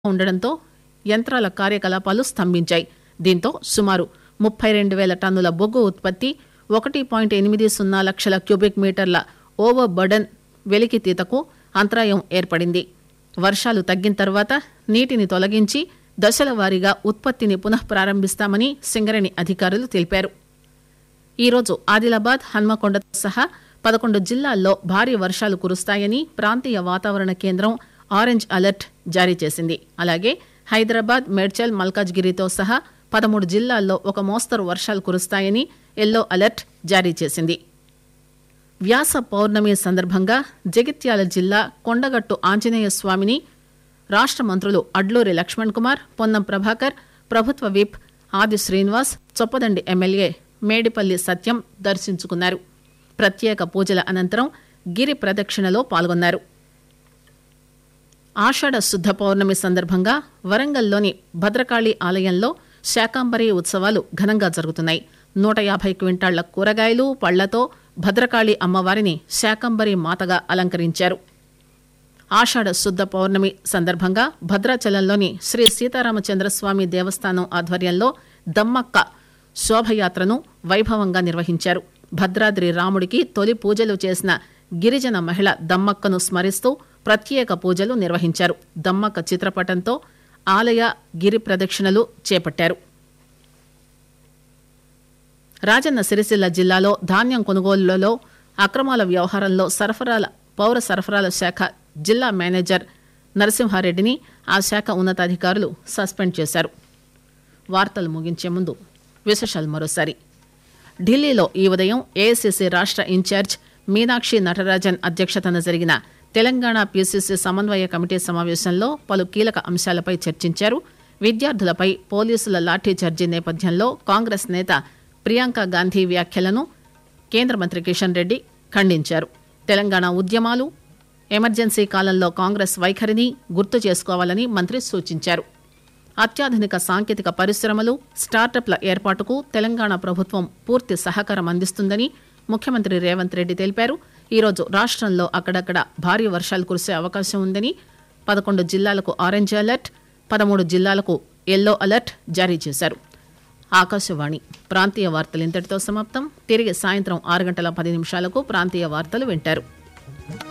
ఉండడంతో యంత్రాల కార్యకలాపాలు స్తంభించాయి దీంతో సుమారు ముప్పై రెండు పేల టన్నుల బొగ్గు ఉత్పత్తి ఒకటి పాయింట్ ఎనిమిది సున్నా లక్షల క్యూబిక్ మీటర్ల ఓవర్ బర్డన్ వెలికితీతకు అంతరాయం ఏర్పడింది వర్షాలు తగ్గిన తర్వాత నీటిని తొలగించి దశల వారీగా ఉత్పత్తిని పునః ప్రారంభిస్తామని సింగరేణి అధికారులు తెలిపారు ఈరోజు ఆదిలాబాద్ హన్మకొండతో సహా పదకొండు జిల్లాల్లో భారీ వర్షాలు కురుస్తాయని ప్రాంతీయ వాతావరణ కేంద్రం ఆరెంజ్ అలర్ట్ జారీ చేసింది అలాగే హైదరాబాద్ మేడ్చల్ మల్కాజ్గిరితో సహా పదమూడు జిల్లాల్లో ఒక మోస్తరు వర్షాలు కురుస్తాయని ఎల్లో అలర్ట్ జారీ చేసింది వ్యాస పౌర్ణమి సందర్భంగా జగిత్యాల జిల్లా కొండగట్టు ఆంజనేయ స్వామిని రాష్ట మంత్రులు అడ్లూరి లక్ష్మణ్ కుమార్ పొన్నం ప్రభాకర్ ప్రభుత్వ విప్ ఆది శ్రీనివాస్ చొప్పదండి ఎమ్మెల్యే మేడిపల్లి సత్యం దర్శించుకున్నారు ప్రత్యేక పూజల అనంతరం గిరి ప్రదక్షిణలో పాల్గొన్నారు ఆషాఢ శుద్ధ పౌర్ణమి సందర్భంగా వరంగల్లోని భద్రకాళి ఆలయంలో శాకాంబరి ఉత్సవాలు ఘనంగా జరుగుతున్నాయి నూట యాభై క్వింటాళ్ల కూరగాయలు పళ్లతో భద్రకాళి అమ్మవారిని శాకంబరి మాతగా అలంకరించారు ఆషాఢ శుద్ధ పౌర్ణమి సందర్భంగా భద్రాచలంలోని శ్రీ సీతారామచంద్రస్వామి దేవస్థానం ఆధ్వర్యంలో దమ్మక్క శోభయాత్రను వైభవంగా నిర్వహించారు భద్రాద్రి రాముడికి తొలి పూజలు చేసిన గిరిజన మహిళ దమ్మక్కను స్మరిస్తూ ప్రత్యేక పూజలు నిర్వహించారు దమ్మక్క చిత్రపటంతో ఆలయ గిరి ప్రదక్షిణలు చేపట్టారు రాజన్న సిరిసిల్ల జిల్లాలో ధాన్యం కొనుగోలులో అక్రమాల వ్యవహారంలో సరఫరాల పౌర సరఫరాల శాఖ జిల్లా మేనేజర్ నరసింహారెడ్డిని ఆ శాఖ ఉన్నతాధికారులు సస్పెండ్ చేశారు వార్తలు ముగించే ముందు విశేషాలు మరోసారి ఢిల్లీలో ఈ ఉదయం ఏఐసిసి రాష్ట ఇన్ఛార్జ్ మీనాక్షి నటరాజన్ అధ్యక్షతన జరిగిన తెలంగాణ పీసీసీ సమన్వయ కమిటీ సమావేశంలో పలు కీలక అంశాలపై చర్చించారు విద్యార్థులపై పోలీసుల లాఠీచార్జీ నేపథ్యంలో కాంగ్రెస్ నేత ప్రియాంక గాంధీ వ్యాఖ్యలను కేంద్ర మంత్రి కిషన్ రెడ్డి ఖండించారు తెలంగాణ ఉద్యమాలు ఎమర్జెన్సీ కాలంలో కాంగ్రెస్ వైఖరిని గుర్తు చేసుకోవాలని మంత్రి సూచించారు అత్యాధునిక సాంకేతిక పరిశ్రమలు స్టార్టప్ల ఏర్పాటుకు తెలంగాణ ప్రభుత్వం పూర్తి సహకారం అందిస్తుందని ముఖ్యమంత్రి రేవంత్ రెడ్డి తెలిపారు ఈరోజు రాష్టంలో అక్కడక్కడ భారీ వర్షాలు కురిసే అవకాశం ఉందని పదకొండు జిల్లాలకు ఆరెంజ్ అలర్ట్ పదమూడు జిల్లాలకు ఎల్లో అలర్ట్ జారీ చేశారు ఆకాశవాణి ప్రాంతీయ వార్తలు ఇంతటితో సమాప్తం తిరిగి సాయంత్రం ఆరు గంటల పది నిమిషాలకు ప్రాంతీయ వార్తలు వింటారు